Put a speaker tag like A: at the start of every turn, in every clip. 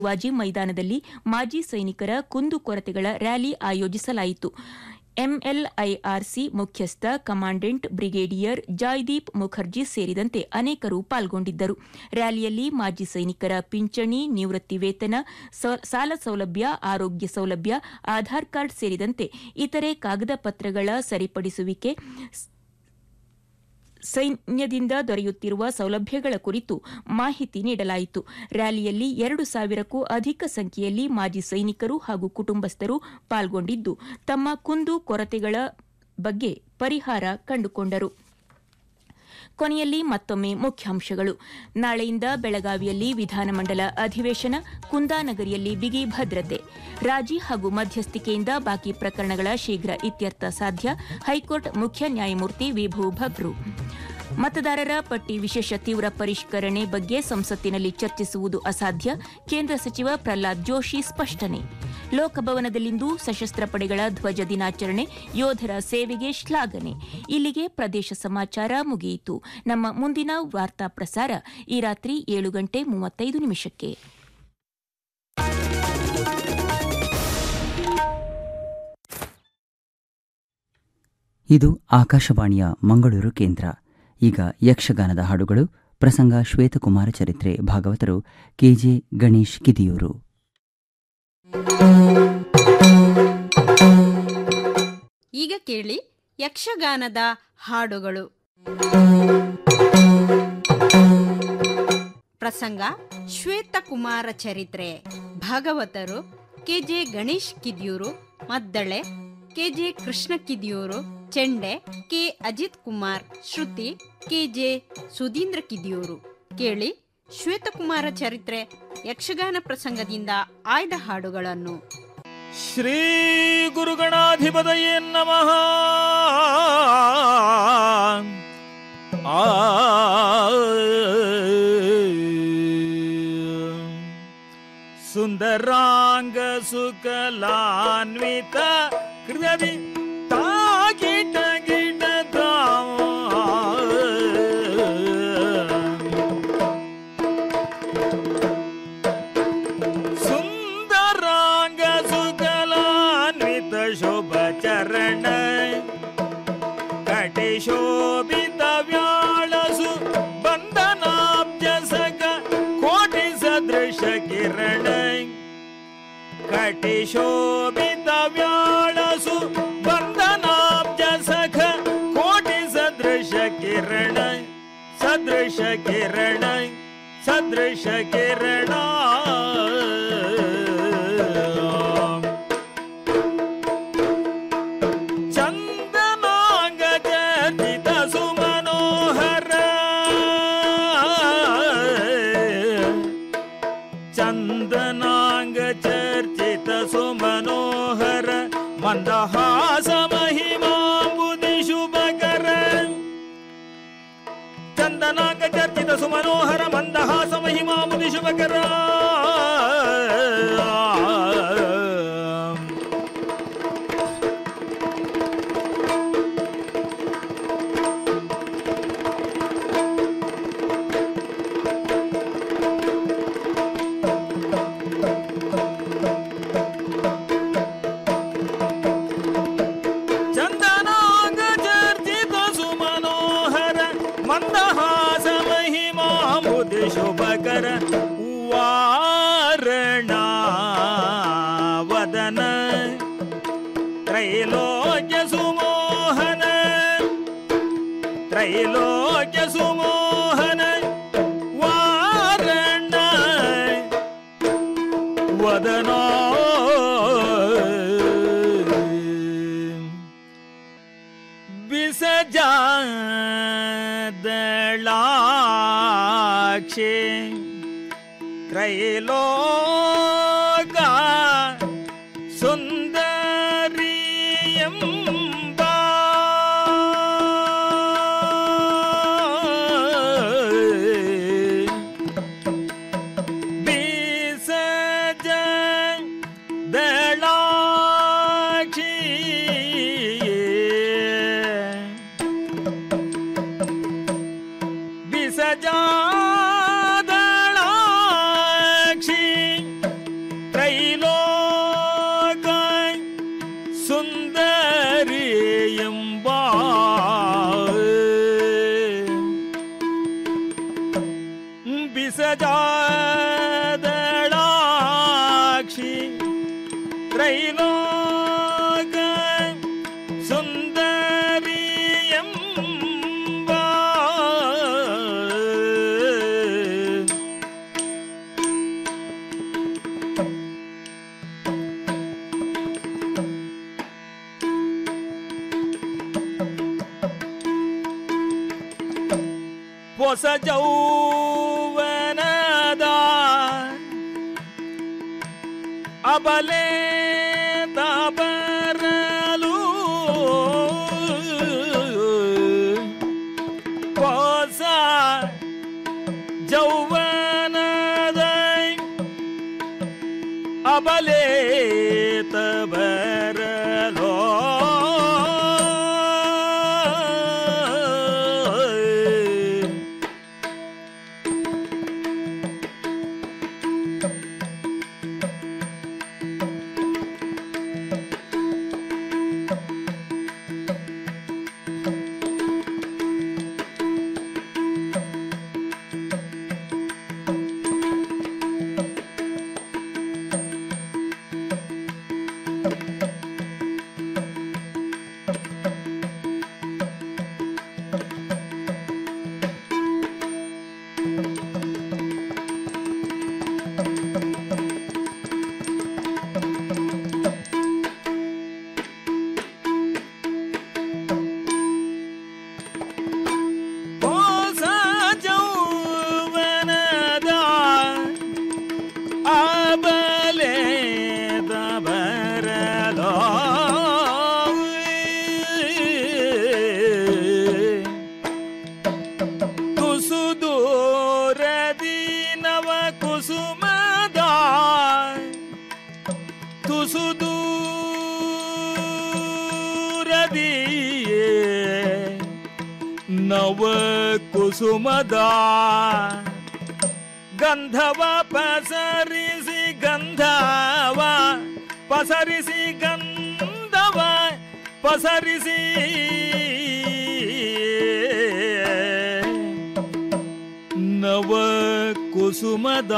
A: ವಾಜಿ ಮೈದಾನದಲ್ಲಿ ಮಾಜಿ ಸೈನಿಕರ ಕುಂದುಕೊರತೆಗಳ ರ್ಯಾಲಿ ಆಯೋಜಿಸಲಾಯಿತು ಎಂಎಲ್ಐಆರ್ಸಿ ಮುಖ್ಯಸ್ಥ ಕಮಾಂಡೆಂಟ್ ಬ್ರಿಗೇಡಿಯರ್ ಜಾಯ್ದೀಪ್ ಮುಖರ್ಜಿ ಸೇರಿದಂತೆ ಅನೇಕರು ಪಾಲ್ಗೊಂಡಿದ್ದರು ರ್ಯಾಲಿಯಲ್ಲಿ ಮಾಜಿ ಸೈನಿಕರ ಪಿಂಚಣಿ ನಿವೃತ್ತಿ ವೇತನ ಸ- ಸಾಲ ಸೌಲಭ್ಯ ಆರೋಗ್ಯ ಸೌಲಭ್ಯ ಆಧಾರ್ ಕಾರ್ಡ್ ಸೇರಿದಂತೆ ಇತರೆ ಕಾಗದ ಪತ್ರಗಳ ಸರಿಪಡಿಸುವಿಕೆ ಸೈನ್ಯದಿಂದ ದೊರೆಯುತ್ತಿರುವ ಸೌಲಭ್ಯಗಳ ಕುರಿತು ಮಾಹಿತಿ ನೀಡಲಾಯಿತು ರ್ಯಾಲಿಯಲ್ಲಿ ಎರಡು ಸಾವಿರಕ್ಕೂ ಅಧಿಕ ಸಂಖ್ಯೆಯಲ್ಲಿ ಮಾಜಿ ಸೈನಿಕರು ಹಾಗೂ ಕುಟುಂಬಸ್ಥರು ಪಾಲ್ಗೊಂಡಿದ್ದು ತಮ್ಮ ಕುಂದು ಕೊರತೆಗಳ ಬಗ್ಗೆ ಪರಿಹಾರ ಕಂಡುಕೊಂಡರು ಕೊನೆಯಲ್ಲಿ ಮತ್ತೊಮ್ಮೆ ಮುಖ್ಯಾಂಶಗಳು ನಾಳೆಯಿಂದ ಬೆಳಗಾವಿಯಲ್ಲಿ ವಿಧಾನಮಂಡಲ ಅಧಿವೇಶನ ಕುಂದಾನಗರಿಯಲ್ಲಿ ಬಿಗಿ ಭದ್ರತೆ ರಾಜಿ ಹಾಗೂ ಮಧ್ಯಸ್ಥಿಕೆಯಿಂದ ಬಾಕಿ ಪ್ರಕರಣಗಳ ಶೀಘ್ರ ಇತ್ಯರ್ಥ ಸಾಧ್ಯ ಹೈಕೋರ್ಟ್ ಮುಖ್ಯ ನ್ಯಾಯಮೂರ್ತಿ ವಿಭು ಭಟ್ರು ಮತದಾರರ ಪಟ್ಟಿ ವಿಶೇಷ ತೀವ್ರ ಪರಿಷ್ಕರಣೆ ಬಗ್ಗೆ ಸಂಸತ್ತಿನಲ್ಲಿ ಚರ್ಚಿಸುವುದು ಅಸಾಧ್ಯ ಕೇಂದ್ರ ಸಚಿವ ಪ್ರಹ್ಲಾದ್ ಜೋಶಿ ಸ್ಪಷ್ಟನೆ ಲೋಕಭವನದಲ್ಲಿಂದು ಸಶಸ್ತ್ರ ಪಡೆಗಳ ಧ್ವಜ ದಿನಾಚರಣೆ ಯೋಧರ ಸೇವೆಗೆ ಶ್ಲಾಘನೆ ಇಲ್ಲಿಗೆ ಪ್ರದೇಶ ಸಮಾಚಾರ ಮುಗಿಯಿತು ನಮ್ಮ ಮುಂದಿನ ವಾರ್ತಾ ಪ್ರಸಾರ ಈ ರಾತ್ರಿ ಏಳು ಗಂಟೆ ಮೂವತ್ತೈದು ನಿಮಿಷಕ್ಕೆ
B: ಇದು ಆಕಾಶವಾಣಿಯ ಮಂಗಳೂರು ಕೇಂದ್ರ ಈಗ ಯಕ್ಷಗಾನದ ಹಾಡುಗಳು ಪ್ರಸಂಗ ಶ್ವೇತಕುಮಾರ ಚರಿತ್ರೆ ಭಾಗವತರು ಕೆಜೆ ಗಣೇಶ್ ಕಿದಿಯೂರು
C: ಈಗ ಕೇಳಿ ಯಕ್ಷಗಾನದ ಹಾಡುಗಳು ಪ್ರಸಂಗ ಶ್ವೇತಕುಮಾರ ಚರಿತ್ರೆ ಭಾಗವತರು ಕೆಜೆ ಗಣೇಶ್ ಕಿದಿಯೂರು ಮದ್ದಳೆ ಕೆಜೆ ಕೃಷ್ಣ ಕಿದಿಯೂರು ಚೆಂಡೆ ಕೆ ಅಜಿತ್ ಕುಮಾರ್ ಶ್ರುತಿ ಕೆಜೆ ಸುಧೀಂದ್ರ ಕಿದಿಯೂರು ಕೇಳಿ ಶ್ವೇತಕುಮಾರ ಚರಿತ್ರೆ ಯಕ್ಷಗಾನ ಪ್ರಸಂಗದಿಂದ ಆಯ್ದ ಹಾಡುಗಳನ್ನು
D: ಶ್ರೀ ಗುರುಗಣಾಧಿಪತಯೇ ನಮಃ ಆ ಸುಂದರಾಂಗ ಸುಕಲಾನ್ವಿತ ಹೃದಯ ತಾಗಿಟ ಗಿಡ ಸುಂದರಾಂಗ ಸುಕಲಾನ್ವಿತ ಶೋಭ ಚರಣ ಕಟಿ ಶೋಭಿತ ವ್ಯಾಳಸು ಬಂಧನಾಬ್ಜ ಸಗ ಕೋಟಿ ಸದೃಶ ಕಿರಣ ಕಟಿ ಶೋಭಿತ ವ್ಯಾಳಸು ಬಂಧನಾಬ್ಜ ಸಖ ಕೋಟಿ ಸದೃಶ ಕಿರಣ ಸದೃಶ ಕಿರಣ ಸದೃಶ ಕಿರಣ ಚಂದನಾಂಗ ಚರ್ಚಿತ ಸುಮನೋಹರ ಚಂದನಾಂಗ ಚರ್ಚಿತ ಸುಮನೋಹರ ಮಂದಹಾಸ ಮಹಿಮಾಂಬುದಿ ಶುಭಕರ ಚಂದನಾಂಗ ಚರ್ಚಿತ ಸುಮನೋಹರ ಮಂದಹಾಸ ಮಹಿಮಾಂಬುದಿ ಶುಭಕರ ಚಂದನಾಂಗ ಚರ್ಚಿತ ಸುಮನೋಹರ ಮಂದಹಾಸ ಮಹಿಮಾಂಬುದಿ ಶುಭಕರ ವಾರಣ ವದನ ತ್ರೈಲೋಕ್ಯ ಸುಮೋಹನ ತ್ರೈಲೋಕ್ಯ ಸುಮೋಹನ ವಾರಣ ವದನೋ ಬಿಸಜಾದಳಾಕ್ಷಿ ತ್ರೈಲೋಕ ಸುಂದರಿಯಂಬ ಬಿಸಜ ದಳಾಕ್ಷಿ ಬಿಸಜಾದಳಾಕ್ಷಿ ತ್ರೈಲೋಕ ಸುಂದರಿ ಎಂಬ ಹೊಸ ಜೌವನದ ಅಬಲೆ ಬರಲು ಹೊಸ ಜೌವನದ ಅಬಲೆ ಬರಲೋ ಹೊಸ ಜೌವನದ ಅಬಲೆ ಬರಲೋ ತುಸುದೂರದಿ ನವ ಕುಸುಮದ ತುಸುದೂರದಿಯೇ ನವ ಕುಸುಮದ ಗಂಧವ ಪಸರಿಸಿ ಗಂಧವ ಪಸರಿಸಿ ಗಂಧವ ಪಸರಿಸಿ ನವ ಕುಸುಮದ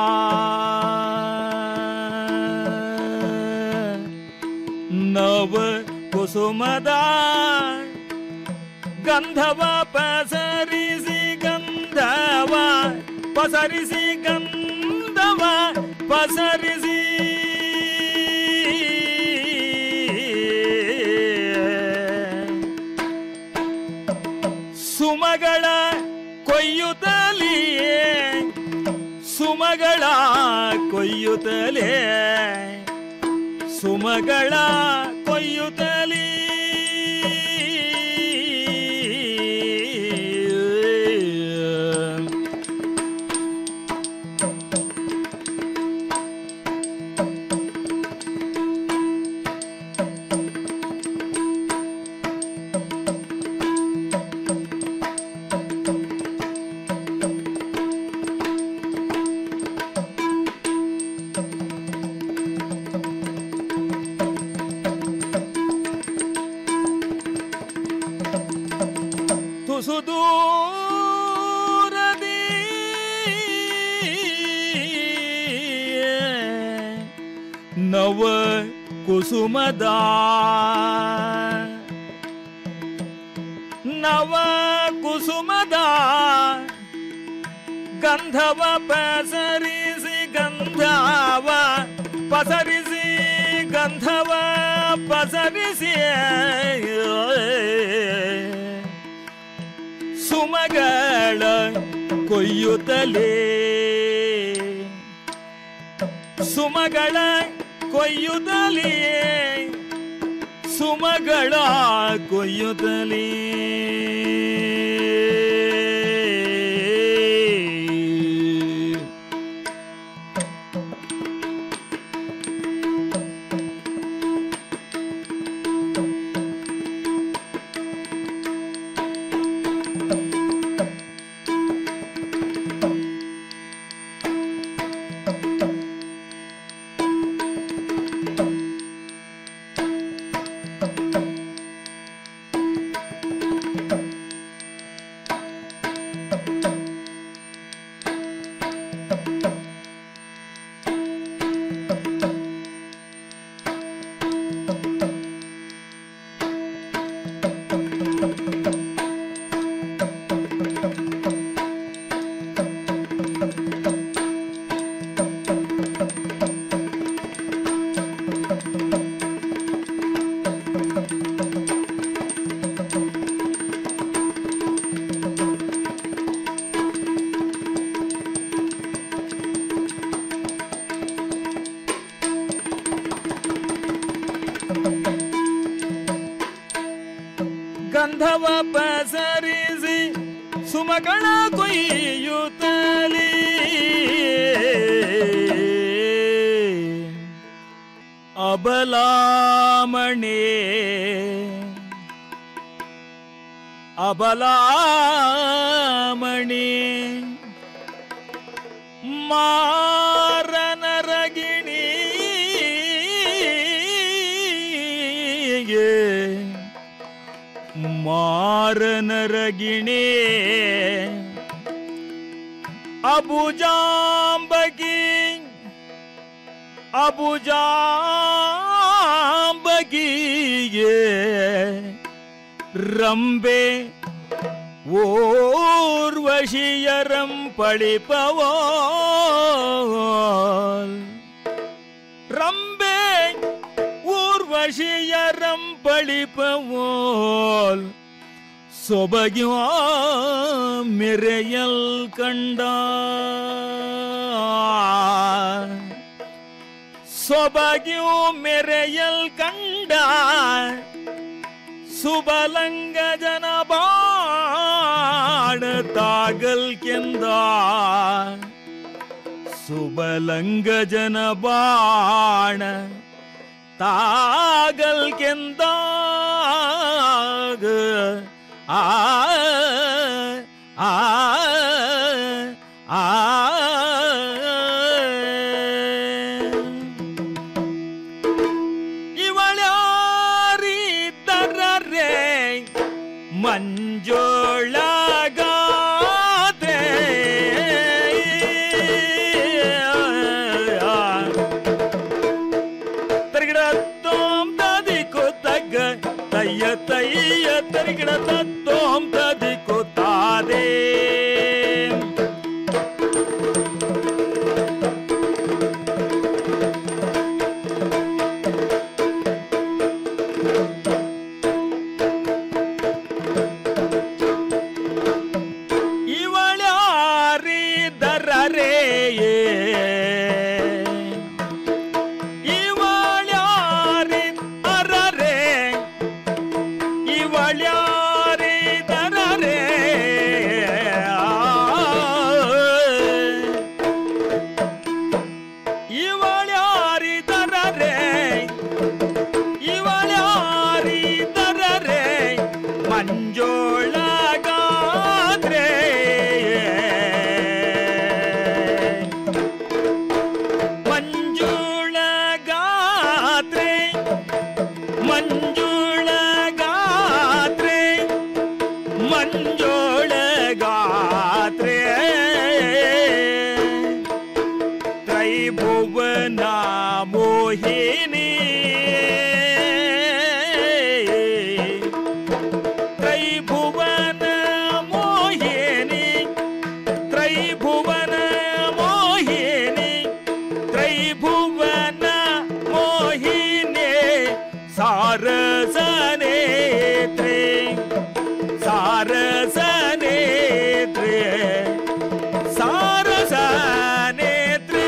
D: ನವ ಕುಸುಮದ ಗಂಧವ ಪಸರಿಸಿ ಗಂಧವ ಪಸರಿಸಿ ಗಂಧವ ಪಸರಿಸಿ ಸುಮಗಳ ಕೊಯ್ಯುತ್ತಲಿಯೇ ಸುಮಗಳ ಕೊಯ್ಯುತ್ತಲೇ ಸುಮಗಳ ಕೊಯ್ಯುತ್ತಲೀ ತುಸು ದೂರದಿ ನವ ಕುಸುಮದ ನವ ಕುಸುಮದ ಗಂಧವ ಪಸರಿಸಿ ಗಂಧವ ಪಸರಿಸಿ ಗಂಧವ ಪಸರಿಸಿ ಸುಮಗಳ ಕೊಯ್ಯುತ್ತಲೇ ಸುಮಗಳ ಕೊಯ್ಯುತ್ತಲೇ ಸುಮಗಳ ಕೊಯ್ಯುತ್ತಲೇ ಗಂಧವ ಪಸರಿಸಿ ಸುಮಗಳ ಕೊಯ್ಯುತ್ತಲೇ ಅಬಲಾಮಣೆ ಅಬಲಾಮಣಿ ಮಾರನರಗಿಣಿ ಮಾರನರಗಿಣಿ ಅಬುಜಾಂಬಗಿ ಅಬುಜಾಂಬಗಿಯೇ ರಂಬೆ ಓರ್ವಶಿಯರಂ ಪಳಿಪವೋ ರಂಬೆ ಊರ್ವಶಿಯರಂ ಪಳಿಪವೋಲ್ ಸೊಬಗ್ಯೋ ಮೆರೆಯಲ್ ಕಂಡ ಸೊಬಗ್ಯೋ ಮೆರೆಯಲ್ ಕಂಡ ಸುಬಲಂಗ ಜನ ಬಾಣ ತಾಗಲ್ ಕೆಂದ ಸುಬಲಂಗ ಜನ ಬಾಣ ತಾಗಲ್ ಕೆಂದಾಗ ಆ ಆ ಆ ಇವಳ್ಯಾರಿದ್ದರರೆ ಮಂಜೊಳಗಾದೆ ತರಿಗಿಡ ತೋಂ ತದಿ ಕೂತಗ್ಗ ತಯ್ಯ ತಯ್ಯ ತರಿಗಿಡ ತೋಂ ತದಿ ಕೂತಾದೆ ಇವಳ್ಯಾರಿದರರೆ ಇವಳ್ಯಾರಿ ಅರರೆ ಇವಳ್ಯಾರಿದರರೆ ಇವಳ್ಯಾರಿದರರೆ ಇವಳ್ಯಾರಿದರರೆ ಮಂಜೋಳಗಾದ್ರೆ ಮಂಜುಳಗಾದ್ರೆ ಮಂಜುಳಗಾದ್ರೆ ಮಂಜುಳಗಾದ್ರೆ ತ್ರೈಭುವನ ಮೋಹಿನಿ ತ್ರೈಭುವನ ಮೋಹಿನಿ ತ್ರೈಭುವನ ಮೋಹಿನಿ ತ್ರೈಭುವನ ಮೋಹಿನಿ ಸಾರಸನೇತ್ರೆ ಸಾರಸನೇತ್ರೆ ಸಾರಸನೇತ್ರೆ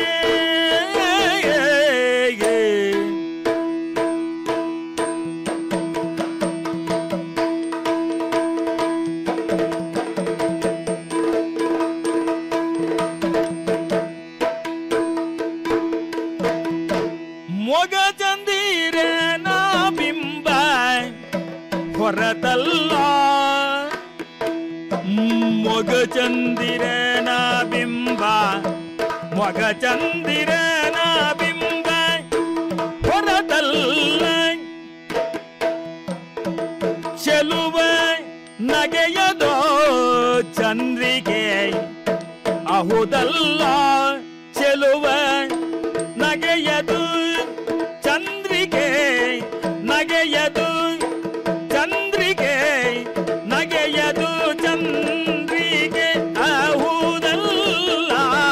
D: ಮೊಗ ಚಂದಿರನ ಬಿಂಬ ಹೊರತಲ್ಲ ಮೊಗ ಚಂದಿರನ ಬಿಂಬ ಮೊಗ ಚಂದಿರನ ಬಿಂಬ ಹೊರತಲ್ಲ ಚೆಲುವ ನಗೆಯದೋ ಚಂದ್ರಿಕೆ ಅಹುದಲ್ಲ ಚೆಲುವ ನಗೆಯದು ಚಂದ್ರಿಕೆ ನಗೆಯದು ಚಂದ್ರಿಕೆ ನಗೆಯದು ಚಂದ್ರಿಕೆ ಅಹುದಲ್ಲ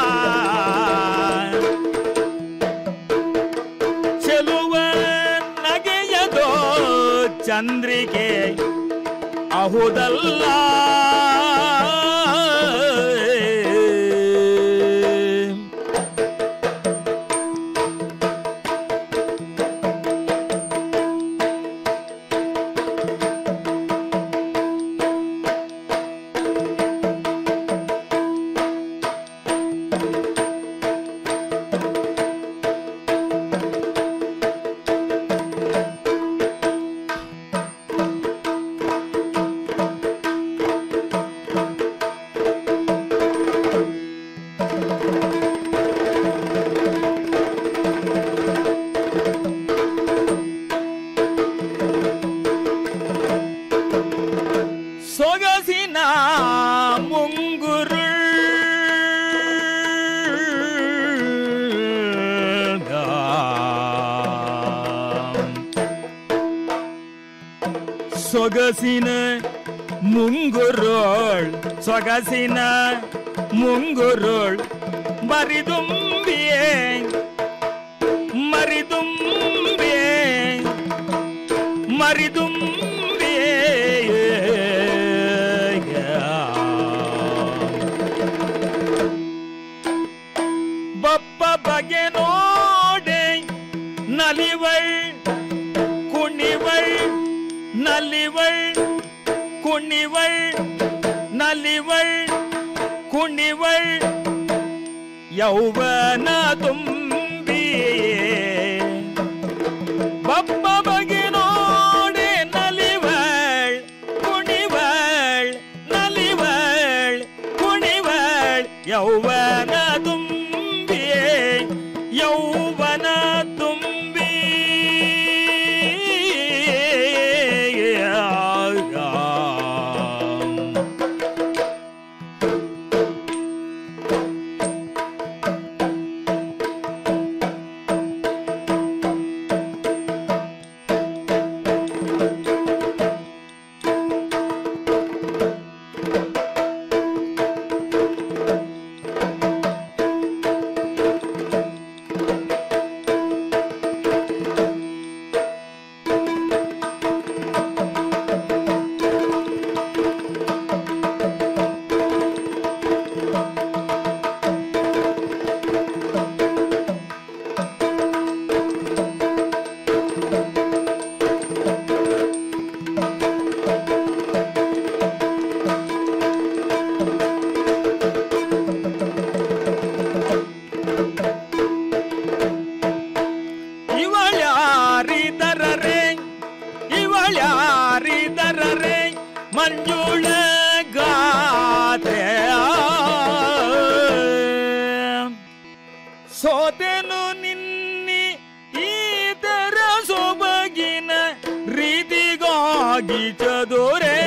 D: ಚೆಲುವ ನಗೆಯದೋ ಚಂದ್ರಿಕೆ ಅಹುದಲ್ಲ ಸೊಗಸಿನ ಮುಂಗುರೋಳ್ ಸೊಗಸಿನ ಮುಂಗುರೋಳ್ ಮರಿದುಂಬಿಯೇ ಮರಿದುಂಬಿಯೇ ಮರಿದುಂಬಿಯೇ ಬಪ್ಪ ಬಗೆ ನೋಡೆ ನಲಿವಳ್ ಕುಣಿವಳ್ ನಲಿವಳ್ ಕುಣಿವಳ್ ನಲಿವಳ್ ಕುಣಿವಳ್ ಯೌವನ ತುಂಬಿಯೇ ಬಪ್ಪ ಬಗೆ ನೋಡೆ ನಲಿವಳ್ ಕುಣಿವಳ್ ನಲಿವಳ್ ಕುಣಿವಳ್ ಯೌವನ ತುಂಬಿಯೇ ಯೌವನ ತುಂಬಿ ಇವಳ್ಯಾರಿದರರೆ ಇವಳ್ಯಾರಿದರರೆ ಮಂಜುಳ ಗಾತೆ ಸೋತೆನು ನಿನ್ನಿ ಈತರ ಸೊಬಗಿನ ರೀತಿಗಾಗಿ ಚದುರೇ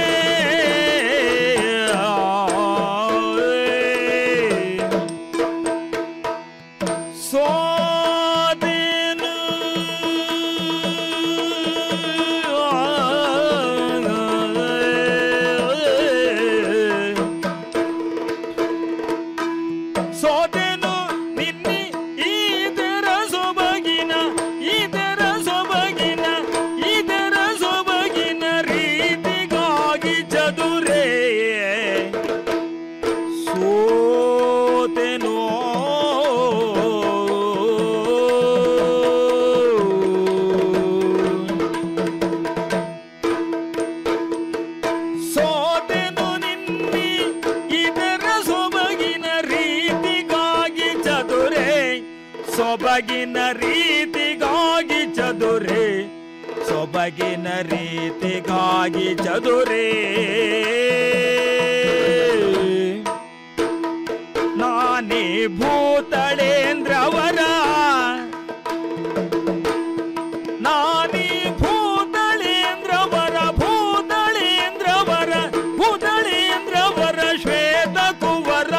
D: ಸೋದೆನು ಸೋದೆನು ನಿನ್ನಿ ಇದರ ಸೊಬಗಿನ ಇದರ ಸೊಬಗಿನ ಇದರ ಸೊಬಗಿನ ರೀತಿಗಾಗಿ ಚದುರೇ ಸೋತೆನೋ ಸೋತೆನು ನಿನ್ನಿ ಇದರ ಸೊಬಗಿನ ರೀತಿಗಾಗಿ ಚದುರೆ ಸೊಬಗಿನ ರೀತಿಗಾಗಿ ಚದುರೆ ಸೊಬಗಿನ ರೀತಿಗಾಗಿ ಚದುರೆ ನಾನೇ ಭೂತಳೇಂದ್ರವರ ನಾನೇ ಭೂತಳೇಂದ್ರವರ ಭೂತಳೇಂದ್ರವರ ಭೂತಳೇಂದ್ರವರ ಶ್ವೇತ ಕುವರ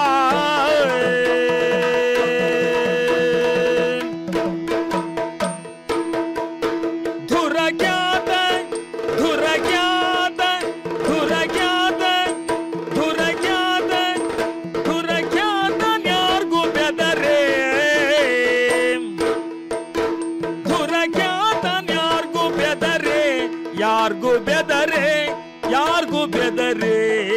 D: ಧುರಜ್ಞಾತ ಧುರಜ್ಞಾತ ಧುರಜ್ಞಾತ ಧುರಜ್ಞಾತ ಧುರಜ್ಞಾತನ್ಯಾರ್ಗೂ ಬೆದರೆ ಧುರಜ್ಞಾತನ್ಯಾರ್ಗೂ ಬೆದರೆ ಯಾರ್ಗೂ ಬೆದರೆ ಯಾರ್ಗೂ ಬೆದರೆ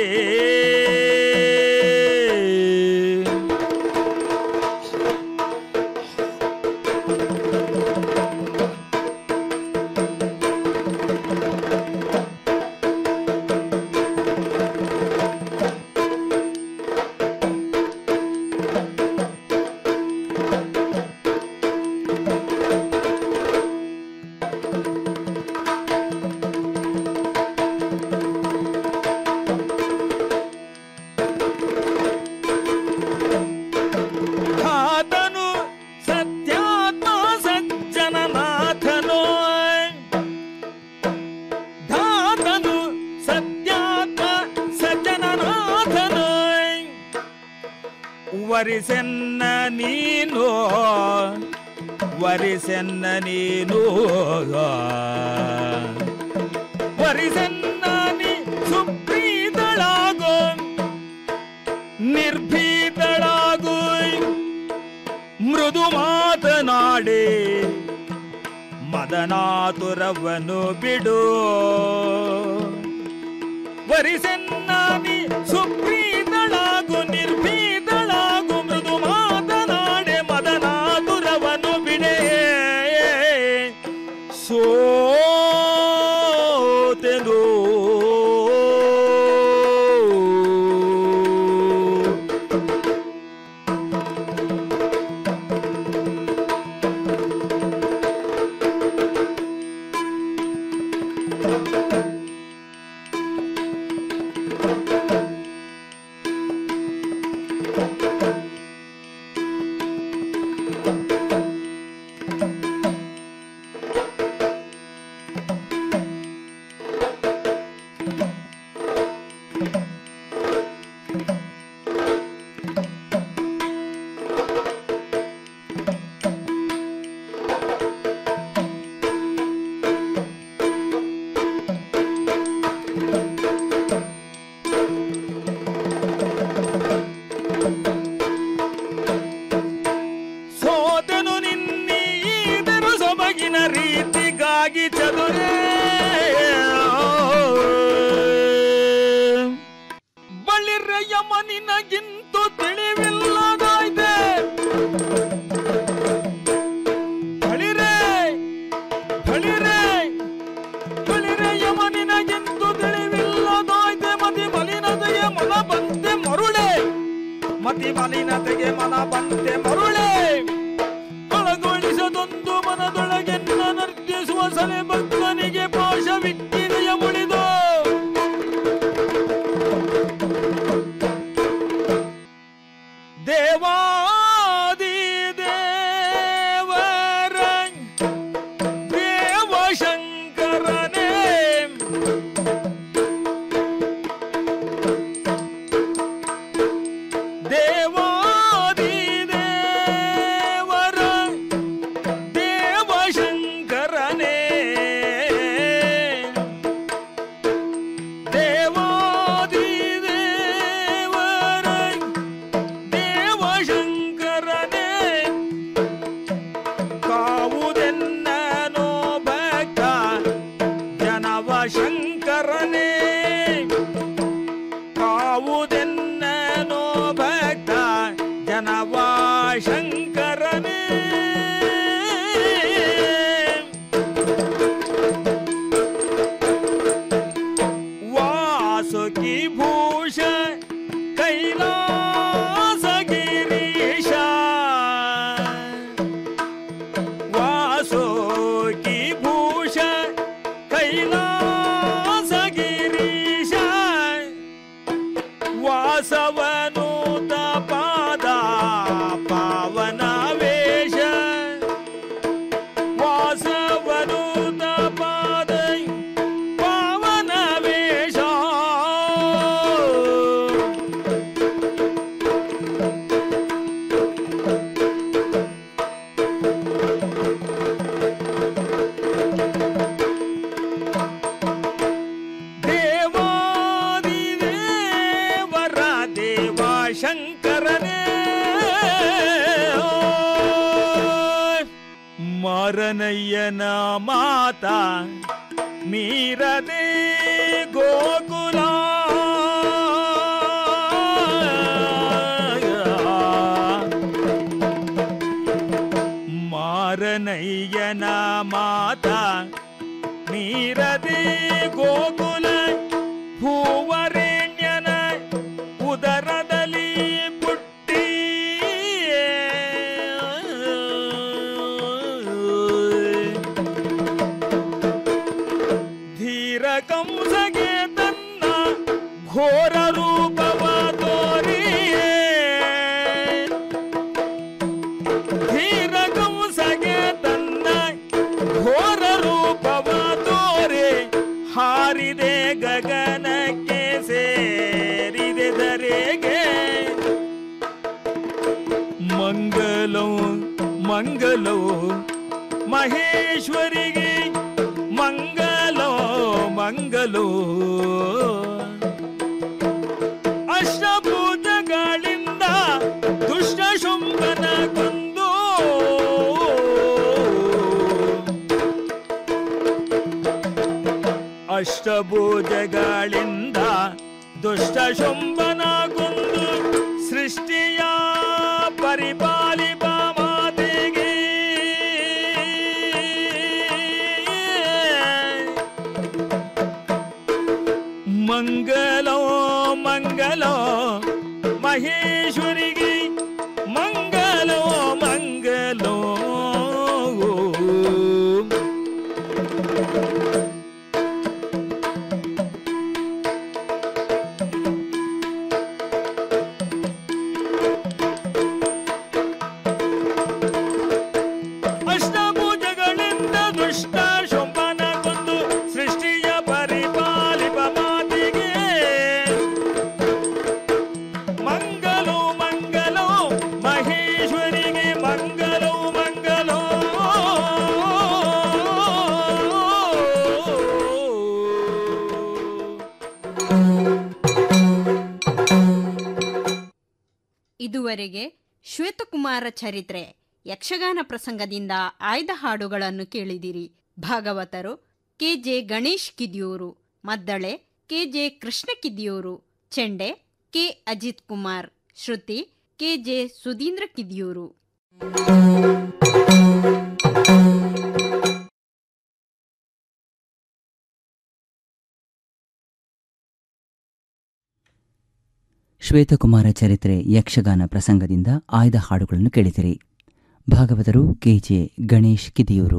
D: ಆತನು ಸತ್ಯಾತ್ಮ ಸಜ್ಜನನಾಥನು ಧಾತನು ಸತ್ಯಾತ್ಮ ಸಜ್ಜನನಾಥನು ವರಿಸೆನ್ನ ನೀನು ವರಿಸೆನ್ನ ನೀನು ವರಿಸನ್ನಾನಿ ಸುಪ್ರೀತಳಾಗೋ ನಿರ್ಭೀತಳಾಗು ಮೃದು ಮಾತನಾಡೆ ಮದನಾತುರವನ್ನು ಬಿಡು ವರಿಸನ್ನಾನಿ ಸುಪ್ರೀತಳಾಗು ನಿರ್ಭೀತಳಾಗು ಮೃದು ಮಾತನಾಡೆ ಮದನಾತುರವನ್ನು ಬಿಡೆ ಸೋತೆನು ಸೋತೆನು ನಿನ್ನಿ ಈದರು ಸೊಬಗಿನ ರೀತಿಗಾಗಿ ಚದುರೇ ಬಳಿರೆಯಮ ನಿನಗಿಂತು ತಿಳಿವಿಲ್ಲದಾಯ್ತೆ ಬಳಿರೆ ಬಳಿರೆ ಬಳಿರೆಯಮ ನಿನಗಿಂತು ತಿಳಿವಿಲ್ಲದಾಯ್ತೆ ಮತಿ ಮಲಿನತೆಯ ಮನ ಬಂತೆ ಮರುಳೆ ಮತಿ ಮಲಿನತೆಗೆ ಮನ ಬಂತೆ ಮರುಳೆ ಒಳಗೊಳಿಸದೊಂದು ಮನದೊಳಗೆನ್ನ ನರ್ತಿಸುವ ಸಲೆ ಭಕ್ತನಿಗೆ ಪಾಶವಿಟ್ಟಿದೆಯ ಮುಳಿದು ದೇವಾದಿ ದೇವರ ದೇವಶಂಕರನೇ ದೇವಾದಿ ದೇವರ ದೇವಶಂಕರನೇ ದೇವಾದಿ ದೇವರ ದೇವಶಂಕರನೇ ಕಾವುದೆನ್ನನೋ ಭಕ್ತ ಜನವ ಶಂಕರನೇ ಕಾವುದೆನ್ನನೋ ಭಕ್ತ ಜನವ ಶಂಕರನೇ ವಾಸುಕಿ ಭೂಷ ಕೈಲಾಸ ಗಿರೀಶ ವಾಸುಕಿ ಭೂಷ ಕೈಲಾಸ ಗಿರೀಶ ವಾಸವನು ಪಾದ ಪಾವನ ವೇಷ ವಾಸವನು ಪಾದ ಪಾವನ ವೇಷ ದೇವಾದಿ ದೇವರ ದೇವ ಶಂಕರನೇ ಮಾರನಯ್ಯನ ಮಾತ ಮೀರದೆ ಗೋಕುಲ ಮಾರನಯ್ಯನ ಮಾತ ಮೀರದೆ ಗೋಕುಲ ಭೂವರೆಣ್ಯನ ಉದರದಲ್ಲಿ ಪುಟ್ಟಿ ಧೀರ ಕಂಸಗೆ ತನ್ನ ಘೋರ ರೂಪವ ತೋರಿಯೇ ಧೀರ ಕಂಸಗೆ ತನ್ನ ಘೋರ ರೂಪವ ತೋರೆ ಹಾರಿದೆ ಗಗನಕ್ಕೆ ಸೇರಿದೆ ಧರೆಗೆ ಮಂಗಲೋ ಮಂಗಲೋ ಮಹೇಶ್ವರಿಗೆ ಮಂಗಲೋ ಮಂಗಲೋ ಅಷ್ಟಭೂತಗಳಿಂದ ದುಷ್ಟ ಶುಂಭನ ಕೊಂದು ಅಷ್ಟಭೂತಗಳಿಂದ ದುಷ್ಟ ಶುಂಭನ ಕೊಂದು ಸೃಷ್ಟಿಯ ಪರಿಪಾಲಿಪ ಮಾತೆಗೆ ಮಂಗಲೋ ಮಂಗಲೋ ಮಹೇಶ್ವರಿಗೆ ಮಂಗಲೋ ಮಂಗಲೋ ಅಷ್ಟಭುಜಗಳಿಂದ ದುಷ್ಟ ಶೋಭನ ಕೊಂದು ಸೃಷ್ಟಿಯ ಪರಿಪಾಲಿಪ ಮಾತಿಗೆ ಮಂಗಲೋ ಮಂಗಲೋ ಮಹೇಶ್ವರಿಗೆ ಮಂಗಲೋ ಮಂಗಲೋ
C: ಇದುವರೆಗೆ ಶ್ವೇತಕುಮಾರ ಚರಿತ್ರೆ ಯಕ್ಷಗಾನ ಪ್ರಸಂಗದಿಂದ ಆಯ್ದ ಹಾಡುಗಳನ್ನು ಕೇಳಿದಿರಿ ಭಾಗವತರು ಕೆಜೆ ಗಣೇಶ್ ಕಿದಿಯೂರು ಮದ್ದಳೆ ಕೆಜೆ ಕೃಷ್ಣ ಕಿದಿಯೂರು ಚೆಂಡೆ ಕೆ ಅಜಿತ್ ಕುಮಾರ್ ಶ್ರುತಿ ಕೆಜೆ ಸುಧೀಂದ್ರ ಕಿದಿಯೂರು
B: ಶ್ವೇತಕುಮಾರ ಚರಿತ್ರೆ ಯಕ್ಷಗಾನ ಪ್ರಸಂಗದಿಂದ ಆಯ್ದ ಹಾಡುಗಳನ್ನು ಕೇಳಿದಿರಿ ಭಾಗವತರು ಕೆಜೆ ಗಣೇಶ್ ಕಿದಿಯೂರು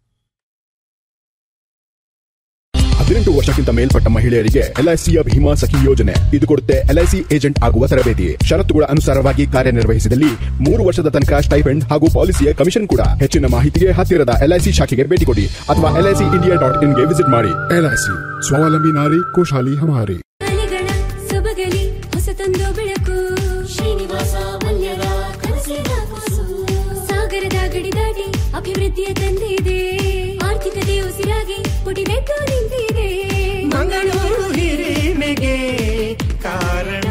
E: ಹದಿನೆಂಟು ವರ್ಷಕ್ಕಿಂತ ಮೇಲ್ಪಟ್ಟ ಮಹಿಳೆಯರಿಗೆ ಎಲ್ಐಸಿಯ ಭೀಮಾ ಸಖಿ ಯೋಜನೆ ಇದು ಕೊಡುತ್ತೆ ಎಲ್ಐಸಿ ಏಜೆಂಟ್ ಆಗುವ ತರಬೇತಿ ಷರತ್ತುಗಳ ಅನುಸಾರವಾಗಿ ಕಾರ್ಯನಿರ್ವಹಿಸಿದಲ್ಲಿ ಮೂರು ವರ್ಷದ ತನಕ ಸ್ಟೈಪೆಂಡ್ ಹಾಗೂ ಪಾಲಿಸಿಯ ಕಮಿಷನ್ ಕೂಡ ಹೆಚ್ಚಿನ ಮಾಹಿತಿಗೆ ಹತ್ತಿರದ ಎಲ್ಐಸಿ ಶಾಖೆಗೆ ಭೇಟಿ ಕೊಡಿ ಅಥವಾ ಎಲ್ಐಸಿ ಇಂಡಿಯಾ ಡಾಟ್ ಇನ್ಗೆ ವಿಸಿಟ್ ಮಾಡಿ
F: ಎಲ್ಐಸಿ ಸ್ವಾವಲಂಬಿ ನಾರಿ ಖುಷಾಲಿ ಹಮಾರಿ
G: ಮನೆಗಳ ಸೊಬಗಲಿ ಹೊಸತೊಂದು ಬೆಳಕು ಶ್ರೀನಿವಾಸ ಮಲ್ಯದ ಕನಸಿನ ಕೂಸು ಸಾಗರದ ಗಡಿ ದಾಟಿ ಅಭಿವೃದ್ಧಿಯ ತಂದಿದೆ ಆರ್ಥಿಕತೆ ಉಸಿರಾಗಿ ಪುಟಿದೆದ್ದು ನಿಂತಿದೆ
H: ಮಂಗಳೂರು ಹಿರಿಮೆಗೆ ಕಾರಣ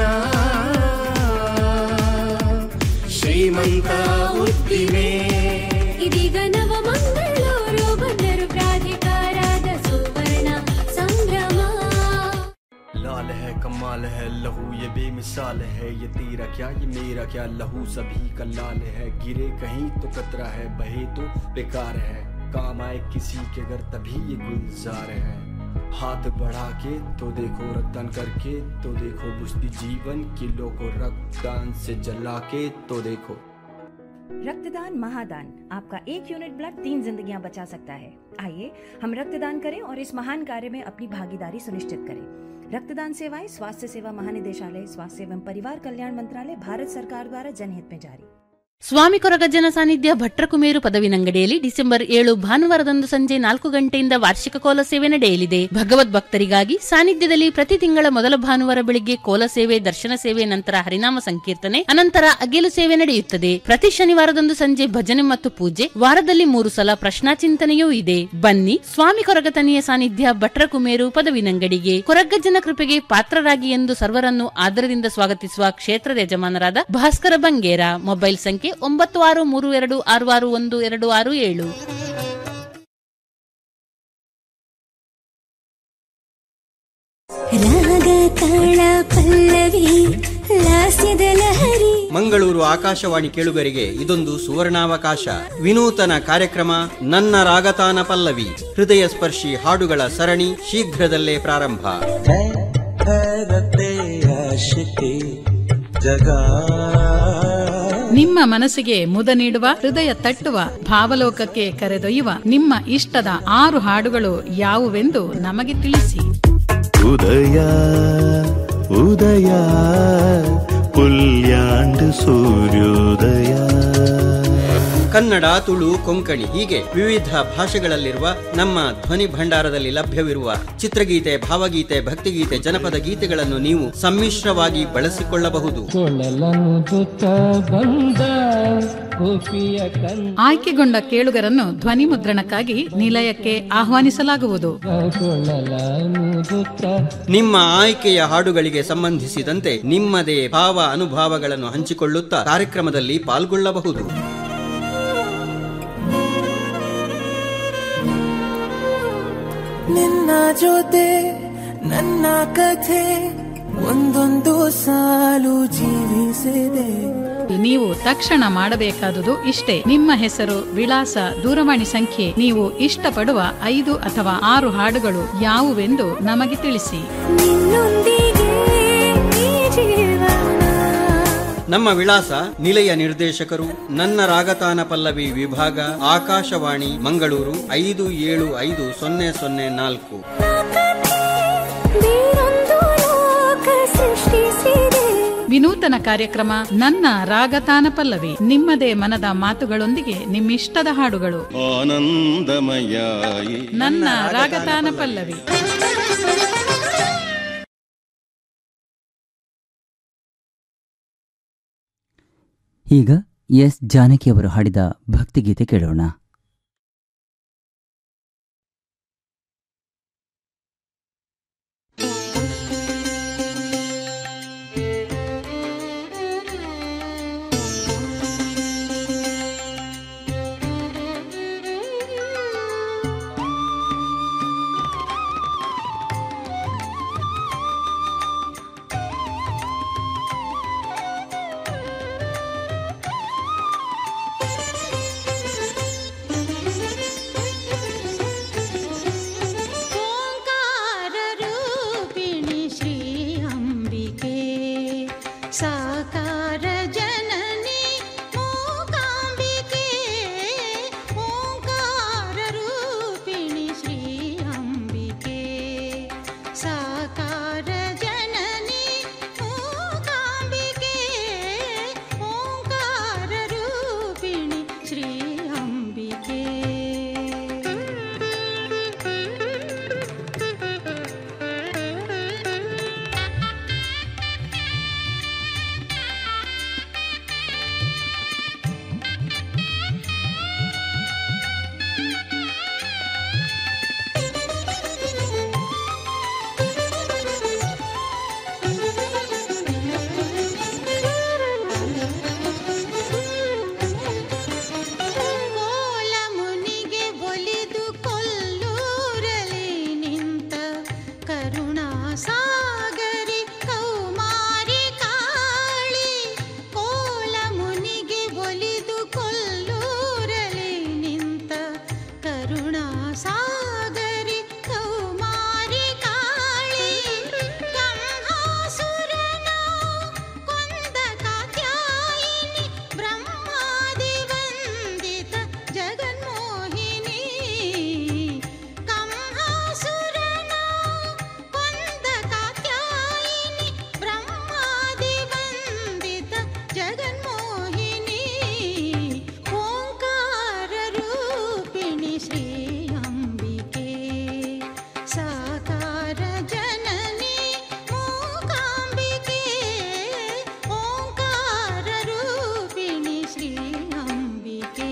H: ಶ್ರೀಮಂತ ಉದ್ದಿಮೆ
G: ಇದೀಗ ನವ ಮಂಗಳೂರು ಬಂದರು ಪ್ರಾಧಿಕಾರದ ಸುವರ್ಣ ಸಂಭ್ರಮ
I: लाल है कमाल है लहू ये बेमिसाल है ये तेरा क्या ये मेरा क्या लहू सभी का लाल है गिरे कहीं तो कतरा है बहे तो बेकार है काम आए किसी के घर तभी ये गुलजार है हाथ बढ़ा के तो देखो रक्तदान करके तो देखो बुझती जीवन किलो को रक्तदान से जला के तो देखो
J: रक्तदान महादान आपका एक यूनिट ब्लड तीन जिंदगियां बचा सकता है आइए हम रक्तदान करें और इस महान कार्य में अपनी भागीदारी सुनिश्चित करें रक्तदान सेवाएं स्वास्थ्य सेवा महानिदेशालय स्वास्थ्य एवं परिवार कल्याण मंत्रालय भारत सरकार द्वारा जनहित में जारी
K: ಸ್ವಾಮಿ ಕೊರಗಜ್ಜನ ಸಾನ್ನಿಧ್ಯ ಭಟ್ರಕುಮೇರು ಪದವಿನಂಗಡಿಯಲ್ಲಿ ಡಿಸೆಂಬರ್ ಏಳು ಭಾನುವಾರದಂದು ಸಂಜೆ ನಾಲ್ಕು ಗಂಟೆಯಿಂದ ವಾರ್ಷಿಕ ಕೋಲ ಸೇವೆ ನಡೆಯಲಿದೆ ಭಗವದ್ ಭಕ್ತರಿಗಾಗಿ ಸಾನ್ನಿಧ್ಯದಲ್ಲಿ ಪ್ರತಿ ತಿಂಗಳ ಮೊದಲ ಭಾನುವಾರ ಬೆಳಿಗ್ಗೆ ಕೋಲ ಸೇವೆ ದರ್ಶನ ಸೇವೆ ನಂತರ ಹರಿನಾಮ ಸಂಕೀರ್ತನೆ ಅನಂತರ ಅಗೆಲು ಸೇವೆ ನಡೆಯುತ್ತದೆ ಪ್ರತಿ ಶನಿವಾರದಂದು ಸಂಜೆ ಭಜನೆ ಮತ್ತು ಪೂಜೆ ವಾರದಲ್ಲಿ ಮೂರು ಸಲ ಪ್ರಶ್ನಾಚಿಂತನೆಯೂ ಇದೆ ಬನ್ನಿ ಸ್ವಾಮಿ ಕೊರಗತನಿಯ ಸಾನ್ನಿಧ್ಯ ಭಟ್ರಕುಮೇರು ಪದವಿನಂಗಡಿಗೆ ಕೊರಗಜ್ಜನ ಕೃಪೆಗೆ ಪಾತ್ರರಾಗಿ ಎಂದು ಸರ್ವರನ್ನು ಆದರದಿಂದ ಸ್ವಾಗತಿಸುವ ಕ್ಷೇತ್ರದ ಯಜಮಾನರಾದ ಭಾಸ್ಕರ ಬಂಗೇರ ಮೊಬೈಲ್ ಸಂಖ್ಯೆ ಒಂಬತ್ತು ಆರು ಮೂರು ಎರಡು ಆರು ಆರು ಒಂದು ಎರಡು ಆರು ಏಳು
G: ರಾಗ ತಾಳ ಪಲ್ಲವಿ ಲಾಸ್ಯದ ಲಹರಿ
L: ಮಂಗಳೂರು ಆಕಾಶವಾಣಿ ಕೇಳುಗರಿಗೆ ಇದೊಂದು ಸುವರ್ಣಾವಕಾಶ ವಿನೂತನ ಕಾರ್ಯಕ್ರಮ ನನ್ನ ರಾಗತಾನ ಪಲ್ಲವಿ ಹೃದಯ ಸ್ಪರ್ಶಿ ಹಾಡುಗಳ ಸರಣಿ ಶೀಘ್ರದಲ್ಲೇ ಪ್ರಾರಂಭ
M: ನಿಮ್ಮ ಮನಸ್ಸಿಗೆ ಮುದ ನೀಡುವ ಹೃದಯ ತಟ್ಟುವ ಭಾವಲೋಕಕ್ಕೆ ಕರೆದೊಯ್ಯುವ ನಿಮ್ಮ ಇಷ್ಟದ ಆರು ಹಾಡುಗಳು ಯಾವುವೆಂದು ನಮಗೆ ತಿಳಿಸಿ
N: ಉದಯ ಉದಯ ಪುಲ್ಯಾಂಡ್ ಸೂರ್ಯೋದಯ
L: ಕನ್ನಡ ತುಳು ಕೊಂಕಣಿ ಹೀಗೆ ವಿವಿಧ ಭಾಷೆಗಳಲ್ಲಿರುವ ನಮ್ಮ ಧ್ವನಿ ಭಂಡಾರದಲ್ಲಿ ಲಭ್ಯವಿರುವ ಚಿತ್ರಗೀತೆ ಭಾವಗೀತೆ ಭಕ್ತಿಗೀತೆ ಜನಪದ ಗೀತೆಗಳನ್ನು ನೀವು ಸಮ್ಮಿಶ್ರವಾಗಿ ಬಳಸಿಕೊಳ್ಳಬಹುದು
M: ಆಯ್ಕೆಗೊಂಡ ಕೇಳುಗರನ್ನು ಧ್ವನಿ ಮುದ್ರಣಕ್ಕಾಗಿ ನಿಲಯಕ್ಕೆ ಆಹ್ವಾನಿಸಲಾಗುವುದು
L: ನಿಮ್ಮ ಆಯ್ಕೆಯ ಹಾಡುಗಳಿಗೆ ಸಂಬಂಧಿಸಿದಂತೆ ನಿಮ್ಮದೇ ಭಾವ ಅನುಭವಗಳನ್ನು ಹಂಚಿಕೊಳ್ಳುತ್ತಾ ಕಾರ್ಯಕ್ರಮದಲ್ಲಿ ಪಾಲ್ಗೊಳ್ಳಬಹುದು
H: ನಿನ್ನ ಜೊತೆ ನನ್ನ ಕಥೆ ಒಂದೊಂದು ಸಾಲು ಜೀವಿಸಿದೆ
M: ನೀವು ತಕ್ಷಣ ಮಾಡಬೇಕಾದುದು ಇಷ್ಟೇ ನಿಮ್ಮ ಹೆಸರು ವಿಳಾಸ ದೂರವಾಣಿ ಸಂಖ್ಯೆ ನೀವು ಇಷ್ಟಪಡುವ ಐದು ಅಥವಾ ಆರು ಹಾಡುಗಳು ಯಾವುವೆಂದು ನಮಗೆ ತಿಳಿಸಿ
G: ನಿನ್ನೊಂದಿಗೆ ಈ ಜೀವನ
L: ನಮ್ಮ ವಿಳಾಸ ನಿಲಯ ನಿರ್ದೇಶಕರು ನನ್ನ ರಾಗತಾನ ಪಲ್ಲವಿ ವಿಭಾಗ ಆಕಾಶವಾಣಿ ಮಂಗಳೂರು ಐದು ಏಳು ಐದು ಸೊನ್ನೆ ಸೊನ್ನೆ ನಾಲ್ಕು
G: ಬೇರೊಂದು ಲೋಕ ಸೃಷ್ಟಿಸಿದೆ
M: ವಿನೂತನ ಕಾರ್ಯಕ್ರಮ ನನ್ನ ರಾಗತಾನ ಪಲ್ಲವಿ ನಿಮ್ಮದೇ ಮನದ ಮಾತುಗಳೊಂದಿಗೆ ನಿಮ್ಮಿಷ್ಟದ ಹಾಡುಗಳು
N: ಆನಂದಮಯಾಯಿ
M: ನನ್ನ ರಾಗತಾನ ಪಲ್ಲವಿ
B: ಈಗ ಎಸ್ ಜಾನಕಿಯವರು ಹಾಡಿದ ಭಕ್ತಿಗೀತೆ ಕೇಳೋಣ
O: ಓಂಕಾರ ರೂಪಿಣಿ ಶ್ರೀ ಅಂಬಿಕೆ ಸಾಕಾರ ಜನನಿ ಮೂಕಾಂಬಿಕೆ ಓಂಕಾರ ರೂಪಿಣಿ ಶ್ರೀ ಅಂಬಿಕೆ ಸಾಕಾರ ಜನನಿ ಮೂಕಾಂಬಿಕೆ ಓಂಕಾರ ರೂಪಿಣಿ ಶ್ರೀ ಅಂಬಿಕೆ ಕೋಲ ಮುನಿಗೆ ಒಲಿದು ಕೊಲ್ಲೂರಲಿ ನಿಂತ ಕರುಣಾ ಸಾಗರಿ ಕೌಮಾರಿ ಕಾಳಿ ಕೋಲ ಮುನಿಗೆ ಒಲಿದು ಕೊಲ್ಲೂರಲಿ ನಿಂತ ಕರುಣಾ ಸಾಗರಿ ಕೌಮಾರಿ ಕಾಳಿ ಕಂಹಾಸುರನ ಕೊಂದ ಕಾತ್ಯಾಯಿನಿ ಬ್ರಹ್ಮಾದಿ ವಂದಿತ ಜಗನ್ಮೋಹಿನಿ ಕಂಹಾಸುರನ ಕೊಂದ ಕಾತ್ಯಾಯಿನಿ ಬ್ರಹ್ಮಾದಿ ವಂದಿತ ಜಗನ್ಮೋಹಿನಿ ಓಂಕಾರ ರೂಪಿಣಿ ಶ್ರೀ ಅಂಬಿಕೆ ಸಾಕಾರ ಜನನಿ ಮೂಕಾಂಬಿಕೆ ಓಂಕಾರ ರೂಪಿಣಿ ಶ್ರೀ ಅಂಬಿಕೆ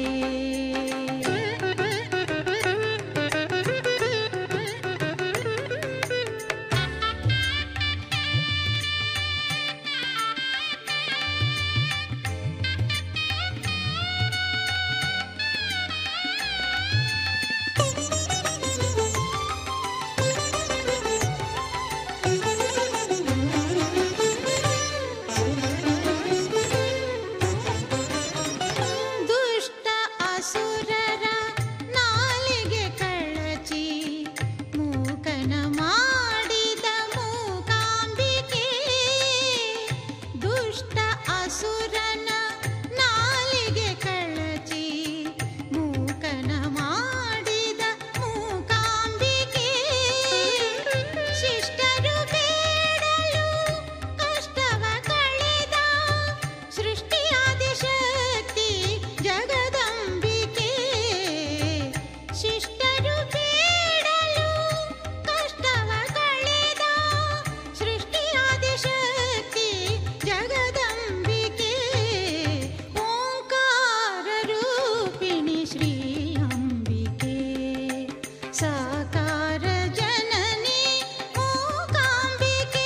O: ಸಾಕಾರ ಜನನಿ ಮೂಕಾಂಬಿಕೆ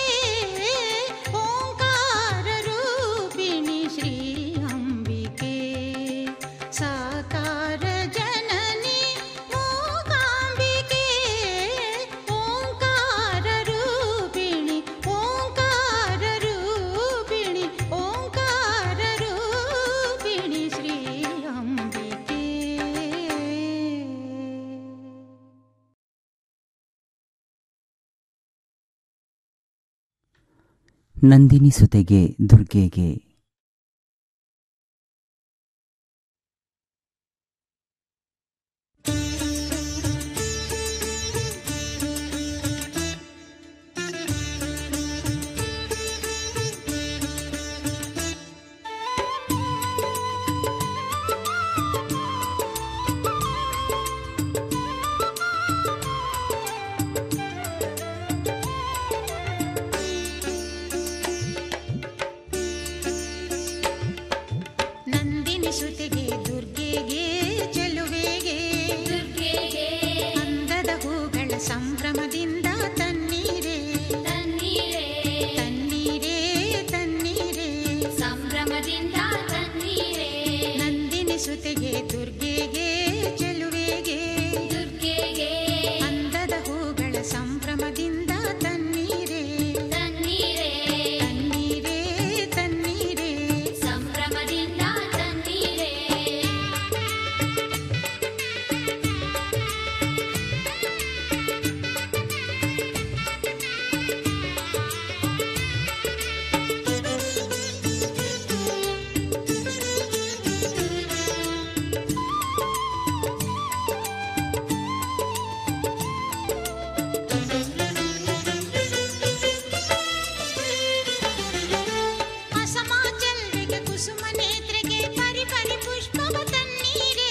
O: ಓಂಕಾರ ರೂಪಿಣಿ ಶ್ರೀ ಅಂಬಿಕೆ ಸಾಕಾರ ಜನನಿ ಮೂಕಾಂಬಿಕೆ ಓಂಕಾರ ರೂಪಿಣಿ ಓಂಕಾರ ರೂಪಿಣಿ ಓಂಕಾರ ರೂಪಿಣಿ ಶ್ರೀ ಅಂಬಿಕೆ
B: ನಂದಿನಿ ಸುತೆಗೆ ದುರ್ಗೆಗೆ
O: ನಂದಿನಿ ಸುತೆಗೆ ದುರ್ಗೆಗೆ ಚೆಲುವೆಗೆ ದುರ್ಗೆಗೆ ಅಂದದ ಹೂಗಳ ಸಂಭ್ರಮದಿಂದ ತನ್ನೀರೇ ತನ್ನೀರೇ ತನ್ನೀರೇ ತನ್ನೀರೇ ಸಂಭ್ರಮದಿಂದ ತನ್ನೀರೇ ನಂದಿನಿ ಸುತೆಗೆ ದುರ್ಗೆಗೆ ಚೆಲುವೆಗೆ ದುರ್ಗೆಗೆ ಅಂದದ ಹೂಗಳ ಸಂಭ್ರಮದಿಂದ ತನ್ನೀರೇ ತನ್ನೀರೇ ತನ್ನೀರೇ ತನ್ನೀರೇ ಸಂಭ್ರಮದಿಂದ ತನ್ನೀರೇ ಅಸಮಾಚಲ್ವಿಗೆ ಕುಸುಮ ನೇತ್ರೆಗೆ ಪರಿ ಪರಿ ಪುಷ್ಪವ ತನ್ನೀರೇ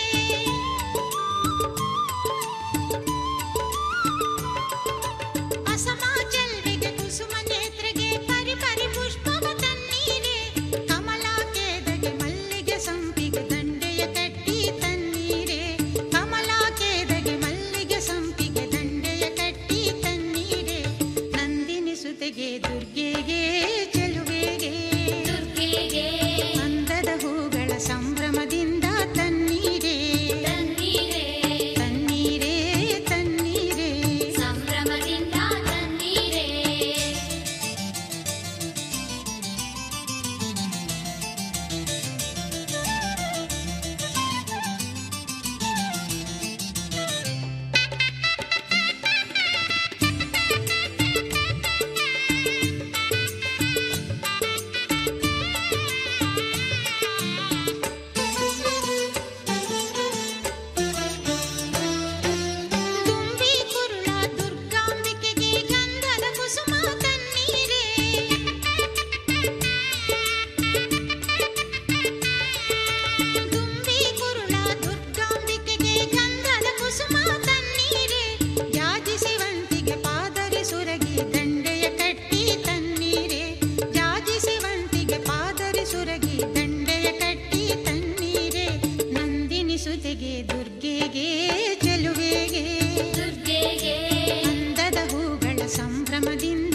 O: ಅಸಮಾಚಲ್ವಿಗೆ ಕುಸುಮ ನೇತ್ರೆಗೆ ಪರಿ ಪರಿ ಪುಷ್ಪವ ತನ್ನೀರೇ ಕಮಲಾಕೇದಗೆ ಮಲ್ಲಿಗೆ ಸಂಪಿಗೆ ದಂಡೆಯ ಕಟ್ಟಿ ತನ್ನೀರೇ ಕಮಲಾಕೇದಗೆ ಮಲ್ಲಿಗೆ ಸಂಪಿಗೆ ದಂಡೆಯ ಕಟ್ಟಿ ತನ್ನೀರೇ ನಂದಿನಿ ಸುತೆಗೆ ದುರ್ಗೆಗೆ ಚೆಲುವೆಗೆ ದುರ್ಗೆಗೆ ಅಂದದ ಹೂಗಳ ಸಂಭ್ರಮದಿಂದ ತನ್ನೀರೇ ತನ್ನೀರೇ ತನ್ನೀರೇ ತನ್ನೀರೇ ಸಂಭ್ರಮದಿಂದ ತನ್ನೀರೇ ತುಂಬಿ ಕುರುಳ ದುರ್ಗಾಂಬಿಕೆಗೆ ಗಂಧದ ಕುಸುಮ ತನ್ನೀರೇ ತುಂಬಿ ಕುರುಳ ದುರ್ಗಾಂಬಿಕೆಗೆ ಗಂಧದ ಕುಸುಮ ತನ್ನೀರೇ ಯಾಜಿಸುವಂತಿಗೆ ಪಾದರಿ ಸುರಗಿ ದಂಡೆಯ ಕಟ್ಟಿ ತನ್ನೀರೇ ಯಾಜಿಸುವಂತಿಗೆ ಪಾದರಿ ಸುರಗಿ ದಂಡೆಯ ಕಟ್ಟಿ ತನ್ನೀರೇ ನಂದಿನಿ ಸುತೆಗೆ ದುರ್ಗೆಗೆ ಚೆಲುವೆಗೆ ದುರ್ಗೆಗೆ ಅಂದದ ಹೂಗಳ ಸಂಭ್ರಮದಿಂದ